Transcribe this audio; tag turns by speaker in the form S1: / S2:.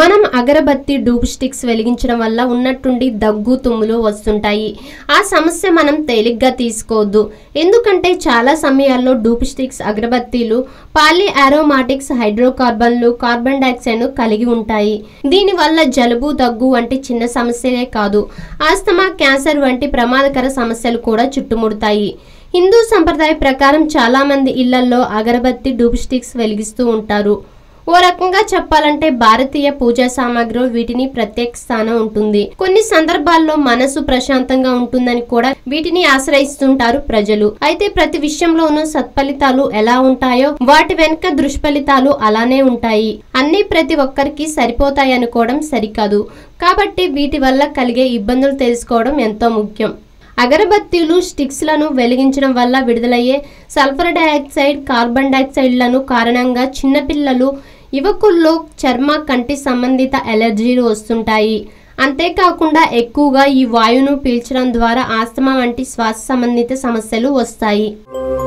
S1: మనం అగరబత్తి డూబ్ స్టిక్స్ వెలిగించడం వల్ల ఉన్నట్టుండి దగ్గు తుమ్ములు వస్తుంటాయి ఆ సమస్య మనం తేలిగ్గా తీసుకోవద్దు ఎందుకంటే చాలా సమయాల్లో డూబ్ స్టిక్స్ అగరబత్తీలు పాలీ ఆరోమాటిక్స్ హైడ్రోకార్బన్లు కార్బన్ డైఆక్సైడ్ను కలిగి ఉంటాయి దీనివల్ల జలుబు దగ్గు వంటి చిన్న సమస్యలే కాదు ఆస్తమా క్యాన్సర్ వంటి ప్రమాదకర సమస్యలు కూడా చుట్టుముడతాయి హిందూ సంప్రదాయ ప్రకారం చాలా మంది ఇళ్లలో అగరబత్తి డూబ్ స్టిక్స్ వెలిగిస్తూ ఉంటారు ఓ రకంగా చెప్పాలంటే భారతీయ పూజా సామాగ్రిలో వీటిని ప్రత్యేక స్థానం ఉంటుంది కొన్ని సందర్భాల్లో మనసు ప్రశాంతంగా ఉంటుందని కూడా వీటిని ఆశ్రయిస్తుంటారు ప్రజలు అయితే ప్రతి విషయంలోనూ సత్ఫలితాలు ఎలా ఉంటాయో వాటి వెనుక దుష్ఫలితాలు అలానే ఉంటాయి అన్నీ ప్రతి ఒక్కరికి సరిపోతాయి అనుకోవడం సరికాదు కాబట్టి వీటి వల్ల కలిగే ఇబ్బందులు తెలుసుకోవడం ఎంతో ముఖ్యం అగరబత్తీలు స్టిక్స్లను వెలిగించడం వల్ల విడుదలయ్యే సల్ఫర్ డయాక్సైడ్ కార్బన్ డయాక్సైడ్లను కారణంగా చిన్నపిల్లలు యువకుల్లో చర్మ కంటి సంబంధిత ఎలర్జీలు వస్తుంటాయి అంతేకాకుండా ఎక్కువగా ఈ వాయువును పీల్చడం ద్వారా ఆస్తమా వంటి శ్వాస సంబంధిత సమస్యలు వస్తాయి